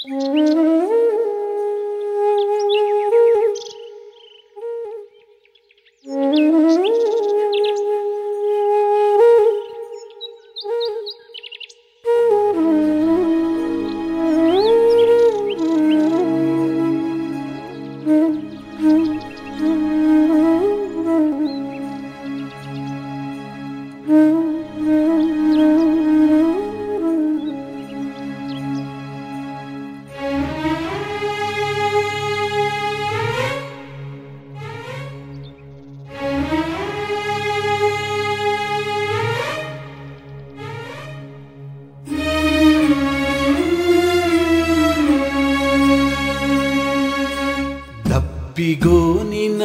దప్పిగోనిన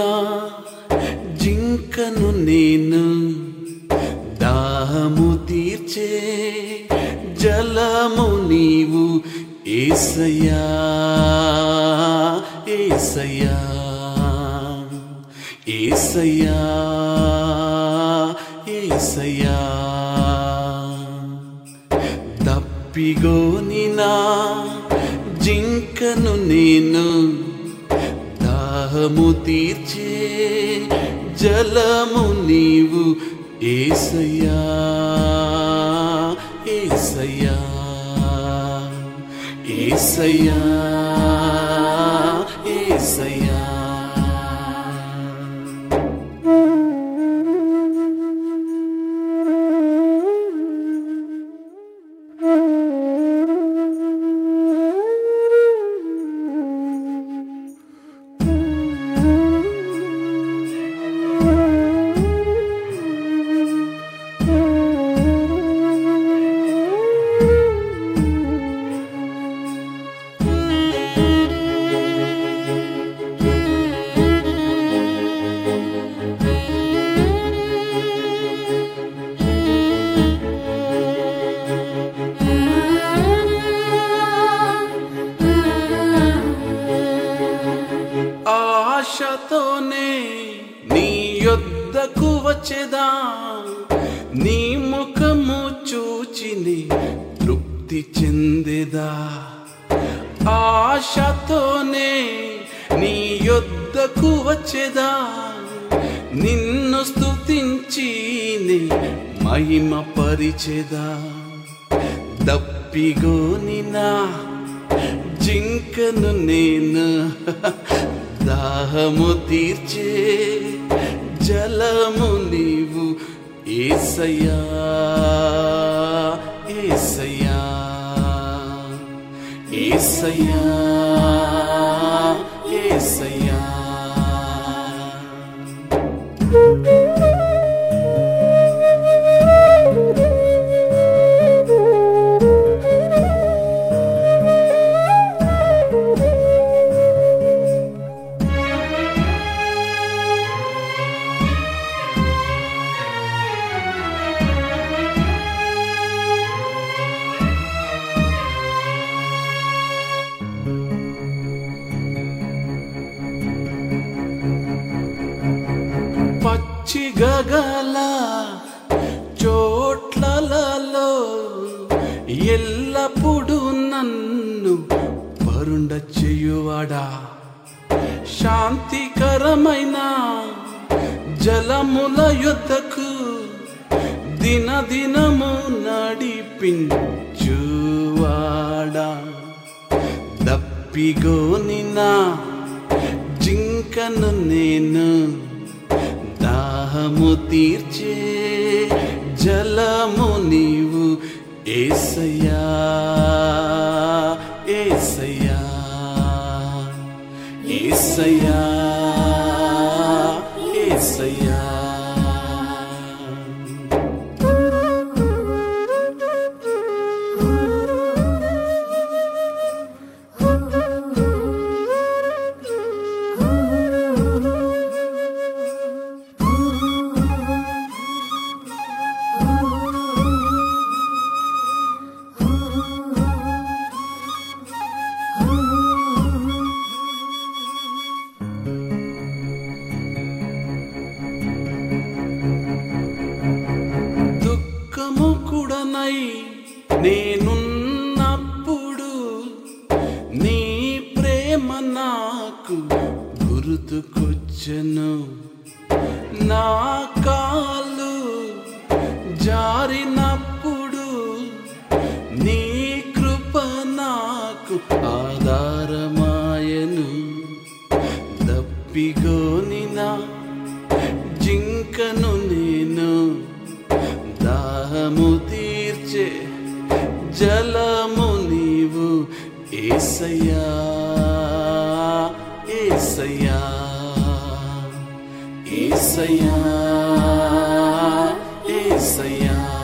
జింకను నేను దాహము తీర్చే జలము నీవు ఏసయ్యా ఏసయ్యా ఏసయ్యా ఏసయ్యా తప్పిగోనినా జింకను నేను దాహము తీర్చే జలము నీవు ఏసయ్యా ఏసయ్యా ఏసయ్యా ఏసయ్యా ఆశతోనే నీ యొద్దకు వచ్చేదా నీ ముఖము చూచిని తృప్తి చెందేదా ఆశతోనే నీ యొద్దకు వచ్చేదా నిన్ను స్తుతించి నీ మహిమ పరిచేదా దప్పిగోనినా జింకను నేను దాహము తీర్చే జలము నీవు ఏసయ్యా ఏసయ్యా ఏసయ్యా ఏసయ్యా పచ్చి గగల చోట్లలో ఎల్లప్పుడూ నన్ను పరుండ చేయువాడా శాంతికరమైన జలముల యొద్దకు దినదినము నడిపించువాడా దప్పిగోనినా జింకను నేను దాహము తీర్చే జలము నీవు ఏసయ్యా ఏసయ్యా ఏసయ్యా ఏసయ్యా దుఃఖము కూడనై నేనున్నప్పుడు గుర్తుకొచ్చెను నా కాలు జారినప్పుడు నీ కృప నాకు ఆధారమాయను దప్పిగోనిన జింకను నేను దాహము తీర్చే జలము నీవు ఏసయ్యా ఏసయ్యా ఏసయ్యా ఏసయ్యా